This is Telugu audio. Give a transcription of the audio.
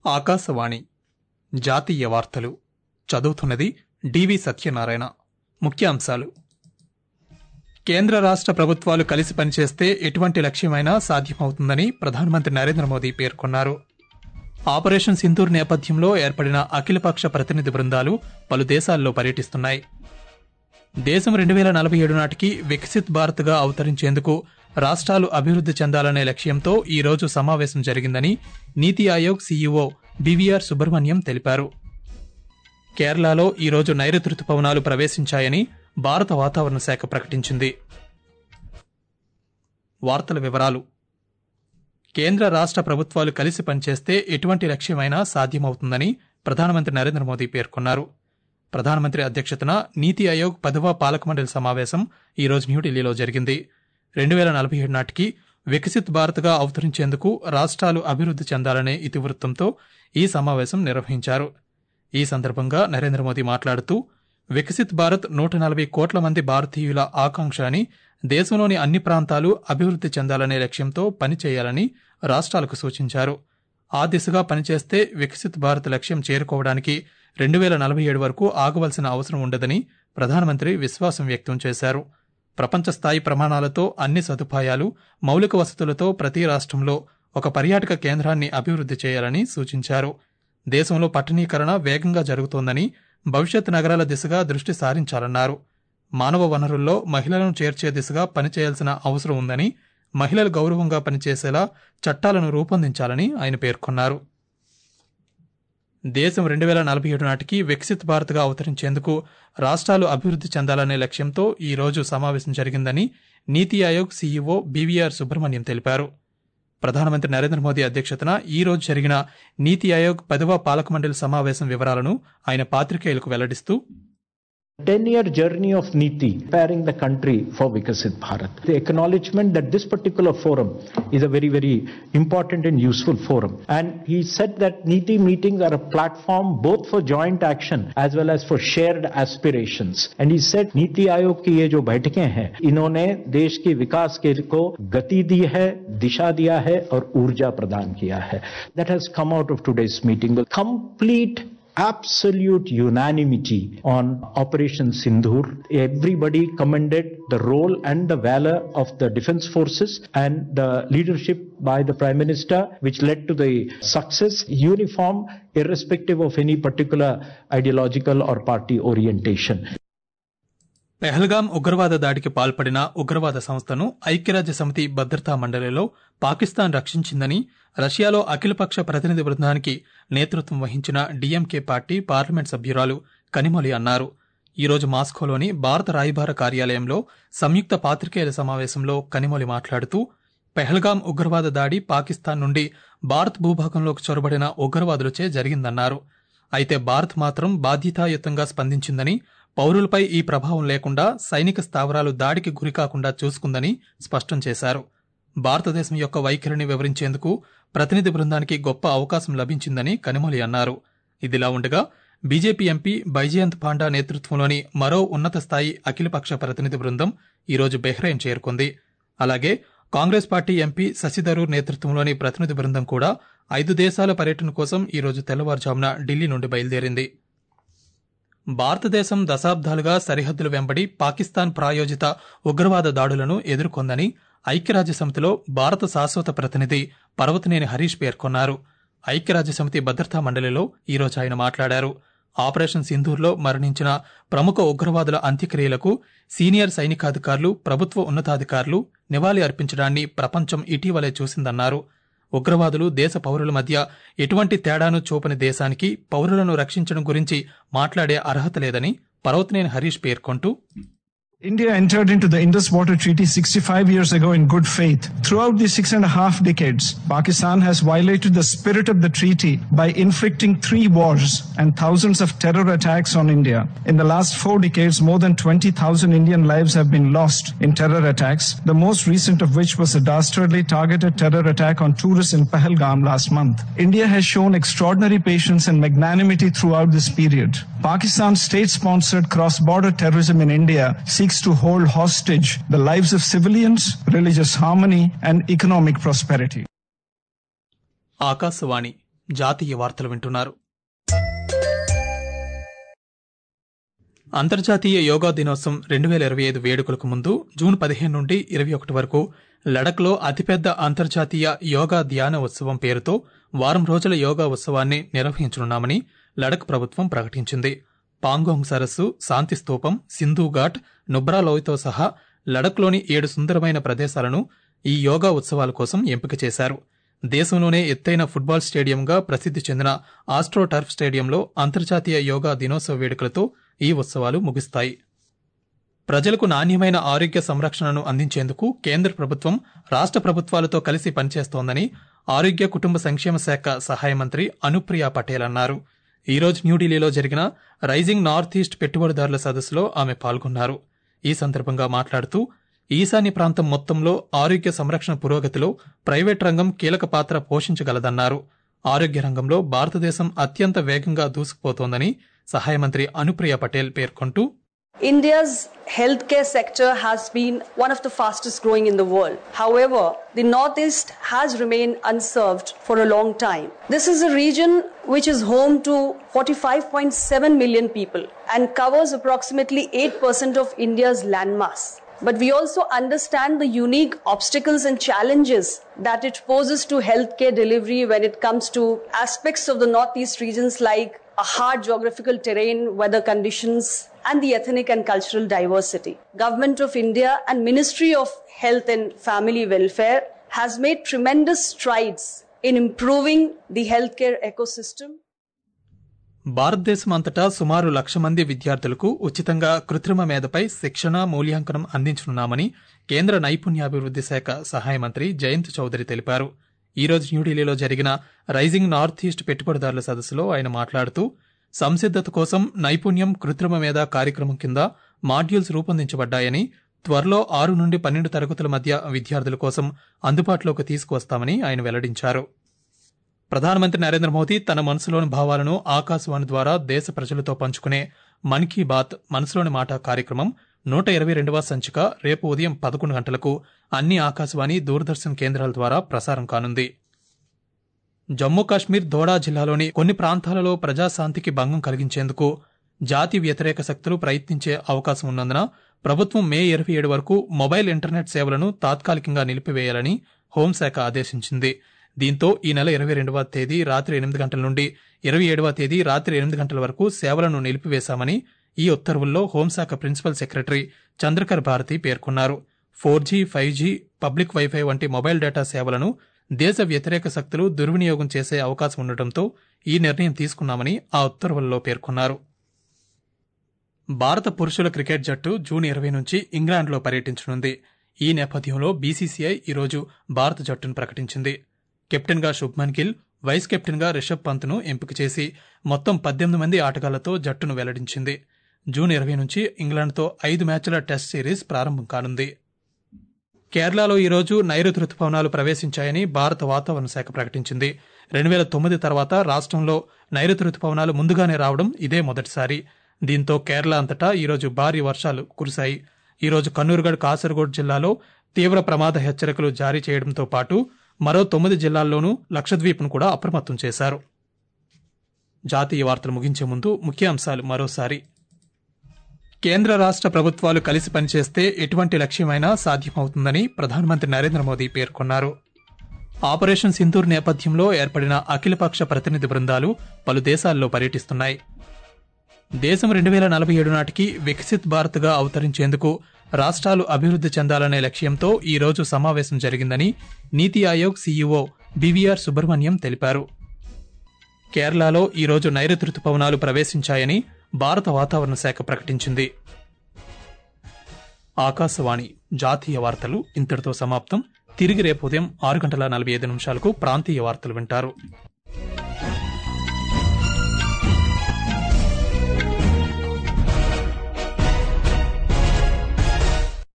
ఆకాశవాణి జాతీయ వార్తలు చదువుతున్నది డివి సత్యనారాయణ ముఖ్యాంశాలు కేంద్ర రాష్ట్ర ప్రభుత్వాలు కలిసి పనిచేస్తే ఎటువంటి లక్ష్యమైనా సాధ్యమవుతుందని ప్రధానమంత్రి నరేంద్ర మోదీ పేర్కొన్నారు ఆపరేషన్ సింధూర్ నేపథ్యంలో ఏర్పడిన అఖిలపక్ష ప్రతినిధి బృందాలు పలు దేశాల్లో పర్యటిస్తున్నాయి దేశం రెండు వేల నలభై ఏడు నాటికి వికసిత్ భారత్గా అవతరించేందుకు రాష్ట్రాలు అభివృద్ధి చెందాలనే లక్ష్యంతో ఈ రోజు సమావేశం జరిగిందని నీతి ఆయోగ్ సీఈఓ బివిఆర్ సుబ్రహ్మణ్యం తెలిపారు కేరళలో ఈ రోజు నైరుతి రుతుపవనాలు ప్రవేశించాయని భారత వాతావరణ శాఖ ప్రకటించింది వార్తల వివరాలు కేంద్ర రాష్ట్ర ప్రభుత్వాలు కలిసి పనిచేస్తే ఎటువంటి లక్ష్యమైనా సాధ్యమవుతుందని ప్రధానమంత్రి నరేంద్ర మోదీ పేర్కొన్నారు ప్రధానమంత్రి అధ్యక్షతన నీతి ఆయోగ్ పదవ పాలక మండలి సమావేశం ఈ రోజు న్యూఢిల్లీలో జరిగింది రెండు వేల నలభై ఏడు నాటికి వికసిత్ భారత్గా అవతరించేందుకు రాష్ట్రాలు అభివృద్ధి చెందాలనే ఇతివృత్తంతో ఈ సమావేశం నిర్వహించారు ఈ సందర్భంగా నరేంద్ర మోదీ మాట్లాడుతూ వికసిత్ భారత్ నూట నలభై కోట్ల మంది భారతీయుల ఆకాంక్ష అని దేశంలోని అన్ని ప్రాంతాలు అభివృద్ధి చెందాలనే లక్ష్యంతో పనిచేయాలని రాష్ట్రాలకు సూచించారు ఆ దిశగా పనిచేస్తే వికసిత్ భారత్ లక్ష్యం చేరుకోవడానికి రెండు వేల నలభై ఏడు వరకు ఆగవలసిన అవసరం ఉండదని ప్రధానమంత్రి విశ్వాసం వ్యక్తం చేశారు ప్రపంచ స్థాయి ప్రమాణాలతో అన్ని సదుపాయాలు మౌలిక వసతులతో ప్రతి రాష్ట్రంలో ఒక పర్యాటక కేంద్రాన్ని అభివృద్ధి చేయాలని సూచించారు దేశంలో పట్టణీకరణ వేగంగా జరుగుతోందని భవిష్యత్ నగరాల దిశగా దృష్టి సారించాలన్నారు మానవ వనరుల్లో మహిళలను చేర్చే దిశగా పనిచేయాల్సిన అవసరం ఉందని మహిళలు గౌరవంగా పనిచేసేలా చట్టాలను రూపొందించాలని ఆయన పేర్కొన్నారు దేశం రెండు వేల నలభై ఏడు నాటికి వికసిత్ భారత్గా అవతరించేందుకు రాష్ట్రాలు అభివృద్ధి చెందాలనే లక్ష్యంతో ఈ రోజు సమావేశం జరిగిందని నీతి ఆయోగ్ సీఈఓ బీవీఆర్ సుబ్రహ్మణ్యం తెలిపారు ప్రధానమంత్రి నరేంద్ర మోదీ అధ్యక్షతన ఈ రోజు జరిగిన నీతి ఆయోగ్ పదవ పాలక మండలి సమావేశం వివరాలను ఆయన పాత్రికేయులకు వెల్లడిస్తూ 10 year journey of Niti, preparing the country for Vikasit Bharat. The acknowledgement that this particular forum is a very, very important and useful forum. And he said that Niti meetings are a platform both for joint action as well as for shared aspirations. And he said Niti Aayog की ये जो बैठकें हैं इन्होंने देश के विकास के को गति दी है दिशा दिया है और ऊर्जा प्रदान किया है that has come out of today's meeting with complete absolute unanimity on Operation Sindhur. Everybody commended the role and the valor of the defense forces and the leadership by the Prime Minister, which led to the success, uniform, irrespective of any particular ideological or party orientation. Pahalgam ఉగ్రవాద దాడికి పాల్పడిన ఉగ్రవాద సంస్థను ఐక్యరాజ్య సమితి భద్రతా మండలిలో పాకిస్తాన్ రక్షించిందని రష్యాలో అఖిలపక్ష ప్రతినిధి బృందానికి నేతృత్వం వహించిన డీఎంకే పార్టీ పార్లమెంట్ సభ్యురాలు కనిమొలి అన్నారు ఈ రోజు మాస్కోలోని భారత రాయబార కార్యాలయంలో సంయుక్త పాత్రికేయుల సమావేశంలో కనిమొలి మాట్లాడుతూ పెహల్గాం ఉగ్రవాద దాడి పాకిస్తాన్ నుండి భారత్ భూభాగంలోకి చొరబడిన ఉగ్రవాదులచే జరిగిందన్నారు అయితే భారత్ మాత్రం బాధ్యతాయుతంగా స్పందించిందని పౌరులపై ఈ ప్రభావం లేకుండా సైనిక స్థావరాలు దాడికి గురికాకుండా చూసుకుందని స్పష్టం చేశారు భారతదేశం యొక్క వైఖరిని వివరించేందుకు ప్రతినిధి బృందానికి గొప్ప అవకాశం లభించిందని కనిమొలి అన్నారు ఇదిలా ఉండగా బీజేపీ ఎంపీ బైజయంత్ పాండా నేతృత్వంలోని మరో ఉన్నత స్థాయి అఖిలపక్ష ప్రతినిధి బృందం ఈరోజు బెహ్రెయిన్ చేరుకుంది అలాగే కాంగ్రెస్ పార్టీ ఎంపీ శశిథరూర్ నేతృత్వంలోని ప్రతినిధి బృందం కూడా ఐదు దేశాల పర్యటన కోసం ఈరోజు తెల్లవారుజామున ఢిల్లీ నుండి బయలుదేరింది భారతదేశం దశాబ్దాలుగా సరిహద్దుల వెంబడి పాకిస్తాన్ ప్రాయోజిత ఉగ్రవాద దాడులను ఎదుర్కొందని ఐక్యరాజ్య సమితిలో భారత శాశ్వత ప్రతినిధి పర్వతనేని హరీష్ పేర్కొన్నారు ఐక్యరాజ్య సమితి భద్రతా మండలిలో ఈరోజు ఆయన మాట్లాడారు ఆపరేషన్ సింధూర్లో మరణించిన ప్రముఖ ఉగ్రవాదుల అంత్యక్రియలకు సీనియర్ సైనికాధికారులు ప్రభుత్వ ఉన్నతాధికారులు నివాళి అర్పించడాన్ని ప్రపంచం ఇటీవలే చూసిందన్నారు ఉగ్రవాదులు దేశ పౌరుల మధ్య ఎటువంటి తేడాను చూపని దేశానికి పౌరులను రక్షించడం గురించి మాట్లాడే అర్హత లేదని పర్వతనేని హరీష్ పేర్కొంటూ India entered into the Indus Water Treaty 65 years ago in good faith. Throughout these six and a half decades, Pakistan has violated the spirit of the treaty by inflicting three wars and thousands of terror attacks on India. In the last four decades, more than 20,000 Indian lives have been lost in terror attacks, the most recent of which was a dastardly targeted terror attack on tourists in Pahalgam last month. India has shown extraordinary patience and magnanimity throughout this period. Pakistan's state-sponsored cross-border terrorism in India seeks to hold hostage the lives of civilians, religious harmony, and economic prosperity. Akashvani జాతీయ వార్తలు వింటున్నారు అంతర్జాతీయ యోగా దినోత్సవం రెండు వేల ఇరవై ఐదు వేడుకలకు ముందు జూన్ పదిహేను నుండి ఇరవై ఒకటి వరకు లడఖ్లో అతిపెద్ద అంతర్జాతీయ యోగా ధ్యాన ఉత్సవం పేరుతో వారం రోజుల యోగా ఉత్సవాన్ని నిర్వహించనున్నామని లడఖ్ ప్రభుత్వం ప్రకటించింది పాంగోంగ్ సరస్సు శాంతి స్తూపం సింధు ఘాట్ నుబ్రా లోయతో సహా లడఖ్లోని ఏడు సుందరమైన ప్రదేశాలను ఈ యోగా ఉత్సవాల కోసం ఎంపిక చేశారు దేశంలోనే ఎత్తైన ఫుట్బాల్ స్టేడియంగా ప్రసిద్ధి చెందిన ఆస్ట్రో టర్ఫ్ స్టేడియంలో అంతర్జాతీయ యోగా దినోత్సవ వేడుకలతో ఈ ఉత్సవాలు ముగుస్తాయి ప్రజలకు నాణ్యమైన ఆరోగ్య సంరక్షణను అందించేందుకు కేంద్ర ప్రభుత్వం రాష్ట్ర ప్రభుత్వాలతో కలిసి పనిచేస్తోందని ఆరోగ్య కుటుంబ సంక్షేమ శాఖ సహాయ మంత్రి అనుప్రియ పటేల్ అన్నారు ఈ రోజు న్యూఢిల్లీలో జరిగిన రైజింగ్ నార్త్ ఈస్ట్ పెట్టుబడిదారుల సదస్సులో ఆమె పాల్గొన్నారు ఈ సందర్భంగా మాట్లాడుతూ ఈశాన్య ప్రాంతం మొత్తంలో ఆరోగ్య సంరక్షణ పురోగతిలో ప్రైవేట్ రంగం కీలక పాత్ర పోషించగలదన్నారు ఆరోగ్య రంగంలో భారతదేశం అత్యంత వేగంగా దూసుకుపోతోందని సహాయ మంత్రి అనుప్రియ పటేల్ పేర్కొంటూ India's healthcare sector has been one of the fastest growing in the world. However, the Northeast has remained unserved for a long time. This is a region which is home to 45.7 million people and covers approximately 8% of India's landmass. But we also understand the unique obstacles and challenges that it poses to healthcare delivery when it comes to aspects of the Northeast regions like a hard geographical terrain, weather conditions, and the ethnic and cultural diversity. Government of India and Ministry of Health and Family Welfare has made tremendous strides in improving the healthcare ecosystem. భారతదేశం అంతటా సుమారు లక్ష మంది విద్యార్థులకు ఉచితంగా కృత్రిమ మేధపై శిక్షణ మూల్యాంకనం అందించనున్నామని కేంద్ర నైపుణ్యాభివృద్ది శాఖ సహాయ మంత్రి జయంత్ చౌదరి తెలిపారు ఈ రోజు న్యూఢిల్లీలో జరిగిన రైజింగ్ నార్త్ ఈస్ట్ పెట్టుబడిదారుల సదస్సులో ఆయన మాట్లాడుతూ సంసిద్దత కోసం నైపుణ్యం కృత్రిమ మేధ కార్యక్రమం కింద మాడ్యూల్స్ రూపొందించబడ్డాయని త్వరలో ఆరు నుండి పన్నెండు తరగతుల మధ్య విద్యార్థుల కోసం అందుబాటులోకి తీసుకువస్తామని ఆయన వెల్లడించారు ప్రధానమంత్రి నరేంద్ర మోదీ తన మనసులోని భావాలను ఆకాశవాణి ద్వారా దేశ ప్రజలతో పంచుకునే మన్ కీ బాత్ మనసులోని మాట కార్యక్రమం నూట ఇరవై రెండవ సంచిక రేపు ఉదయం పదకొండు గంటలకు అన్ని ఆకాశవాణి దూరదర్శన్ కేంద్రాల ద్వారా ప్రసారం కానుంది జమ్మూ కాశ్మీర్ దోడా జిల్లాలోని కొన్ని ప్రాంతాలలో ప్రజాశాంతికి భంగం కలిగించేందుకు జాతి వ్యతిరేక శక్తులు ప్రయత్నించే అవకాశం ఉన్నందున ప్రభుత్వం మే ఇరవై ఏడు వరకు మొబైల్ ఇంటర్నెట్ సేవలను తాత్కాలికంగా నిలిపివేయాలని హోంశాఖ ఆదేశించింది దీంతో ఈ నెల ఇరవై రెండవ తేదీ రాత్రి ఎనిమిది గంటల నుండి ఇరవై ఏడవ తేదీ రాత్రి ఎనిమిది గంటల వరకు సేవలను నిలిపివేశామని ఈ ఉత్తర్వుల్లో హోంశాఖ ప్రిన్సిపల్ సెక్రటరీ చంద్రకర్ భారతి పేర్కొన్నారు four G five G public wifi వంటి మొబైల్ డేటా సేవలను దేశ వ్యతిరేక శక్తులు దుర్వినియోగం చేసే అవకాశం ఉండటంతో ఈ నిర్ణయం తీసుకున్నామని ఆ ఉత్తర్వుల్లో పేర్కొన్నారు భారత పురుషుల క్రికెట్ జట్టు జూన్ ఇరవై నుంచి ఇంగ్లాండ్లో పర్యటించనుంది ఈ నేపథ్యంలో బీసీసీఐ ఈరోజు భారత జట్టును ప్రకటించింది కెప్టెన్గా శుభ్మన్ గిల్ వైస్ కెప్టెన్గా రిషబ్ పంత్ను ఎంపిక చేసి మొత్తం పద్దెనిమిది మంది ఆటగాళ్లతో జట్టును వెల్లడించింది జూన్ ఇరవై నుంచి ఇంగ్లాండ్తో ఐదు మ్యాచ్ల టెస్ట్ సిరీస్ ప్రారంభం కానుంది కేరళలో ఈరోజు నైరుతి రుతుపవనాలు ప్రవేశించాయని భారత వాతావరణ శాఖ ప్రకటించింది రెండు వేల తొమ్మిది తర్వాత రాష్ట్రంలో నైరుతి రుతుపవనాలు ముందుగానే రావడం ఇదే మొదటిసారి దీంతో కేరళ అంతటా ఈరోజు భారీ వర్షాలు కురిశాయి ఈరోజు కన్నూరుగఢ్ కాసర్గోడ్ జిల్లాలో తీవ్ర ప్రమాద హెచ్చరికలు జారీ చేయడంతో పాటు మరో తొమ్మిది జిల్లాల్లోనూ లక్షద్వీప్ను కూడా అప్రమత్తం చేశారు జాతీయ వార్తలు ముగించే ముందు ముఖ్య అంశాలు మరోసారి కేంద్ర రాష్ట్ర ప్రభుత్వాలు కలిసి పనిచేస్తే ఎటువంటి లక్ష్యమైనా సాధ్యమవుతుందని ప్రధానమంత్రి నరేంద్ర మోదీ పేర్కొన్నారు ఆపరేషన్ సింధూర్ నేపథ్యంలో ఏర్పడిన అఖిలపక్ష ప్రతినిధి బృందాలు పలు దేశాల్లో పర్యటిస్తున్నాయి దేశం రెండు వేల నలభై ఏడు నాటికి వికసిత్ భారత్గా అవతరించేందుకు రాష్ట్రాలు అభివృద్ధి చెందాలనే లక్ష్యంతో ఈ రోజు సమావేశం జరిగిందని నీతి ఆయోగ్ సీఈఓ బివిఆర్ సుబ్రహ్మణ్యం తెలిపారు కేరళలో ఈ రోజు నైరుతి రుతుపవనాలు ప్రవేశించాయని భారత వాతావరణ శాఖ ప్రకటించింది ఆకాశవాణి జాతీయ వార్తలు ఇంతటితో సమాప్తం తిరిగి రేపు ఉదయం ఆరు గంటల నలభై ఐదు నిమిషాలకు ప్రాంతీయ వార్తలు వింటారు